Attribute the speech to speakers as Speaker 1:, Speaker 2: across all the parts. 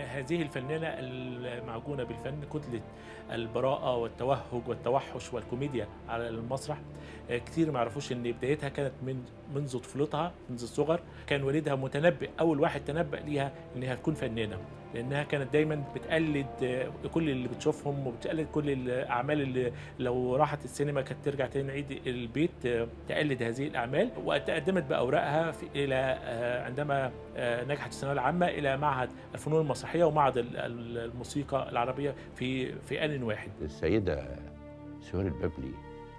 Speaker 1: هذه الفنانة المعجونة بالفن كتلة البراءة والتوهج والتوحش والكوميديا على المسرح كتير ما يعرفوش ان بدايتها كانت من منذ طفولتها منذ الصغر كان والدها متنبئ اول واحد تنبأ ليها انها تكون فنانة لانها كانت دايما بتقلد كل اللي بتشوفهم وبتقلد كل الاعمال اللي لو راحت السينما كانت ترجع تاني عيد البيت تقلد هذه الاعمال وتقدمت باوراقها في الى عندما نجحت الثانويه العامه الى معهد الفنون المسرحيه ومعهد الموسيقى العربيه في في ان واحد.
Speaker 2: السيده سهير البابلي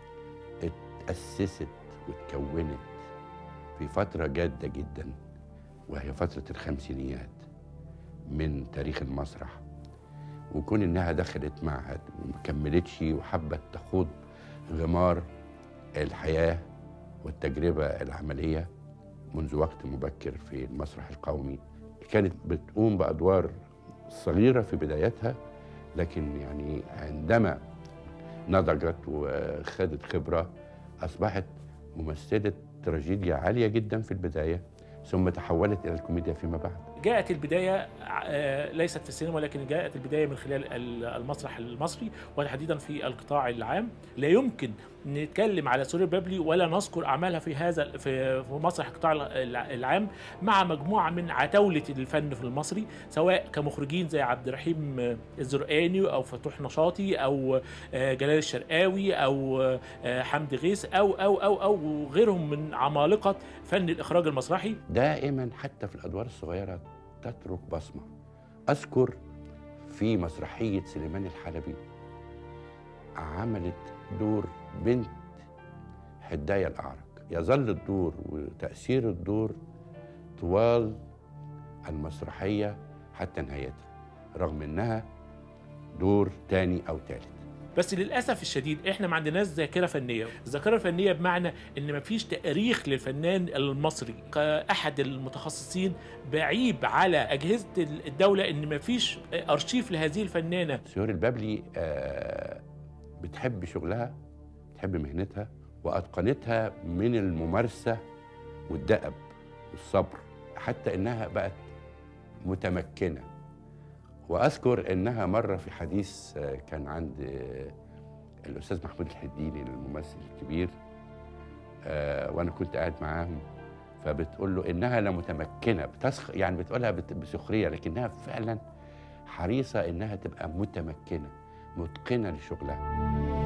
Speaker 2: اتاسست واتكونت في فتره جاده جدا وهي فتره الخمسينيات من تاريخ المسرح وكون انها دخلت معهد وما كملتش وحبت تخوض غمار الحياه والتجربه العمليه منذ وقت مبكر في المسرح القومي كانت بتقوم بادوار صغيره في بدايتها لكن يعني عندما نضجت وخدت خبره اصبحت ممثله تراجيديا عاليه جدا في البدايه ثم تحولت الى الكوميديا فيما بعد
Speaker 1: جاءت البدايه ليست في السينما ولكن جاءت البدايه من خلال المسرح المصري وتحديدا في القطاع العام لا يمكن نتكلم على سوري بابلي ولا نذكر اعمالها في هذا في مسرح القطاع العام مع مجموعه من عتاوله الفن في المصري سواء كمخرجين زي عبد الرحيم الزرقاني او فتوح نشاطي او جلال الشرقاوي او حمدي غيث او او او او غيرهم من عمالقه فن الاخراج المسرحي
Speaker 2: دائما حتى في الادوار الصغيره تترك بصمه اذكر في مسرحيه سليمان الحلبي عملت دور بنت حداية الأعرج يظل الدور وتأثير الدور طوال المسرحية حتى نهايتها رغم إنها دور تاني أو تالت
Speaker 1: بس للاسف الشديد احنا ما عندناش ذاكره فنيه الذاكره الفنيه بمعنى ان ما فيش تاريخ للفنان المصري كاحد المتخصصين بعيب على اجهزه الدوله ان ما فيش ارشيف لهذه الفنانه
Speaker 2: سهير البابلي آه بتحب شغلها بتحب مهنتها واتقنتها من الممارسه والدأب والصبر حتى انها بقت متمكنه واذكر انها مره في حديث كان عند الاستاذ محمود الحديني الممثل الكبير وانا كنت قاعد معاهم فبتقول له انها لمتمكنه بتسخ يعني بتقولها بسخريه لكنها فعلا حريصه انها تبقى متمكنه متقنه لشغلها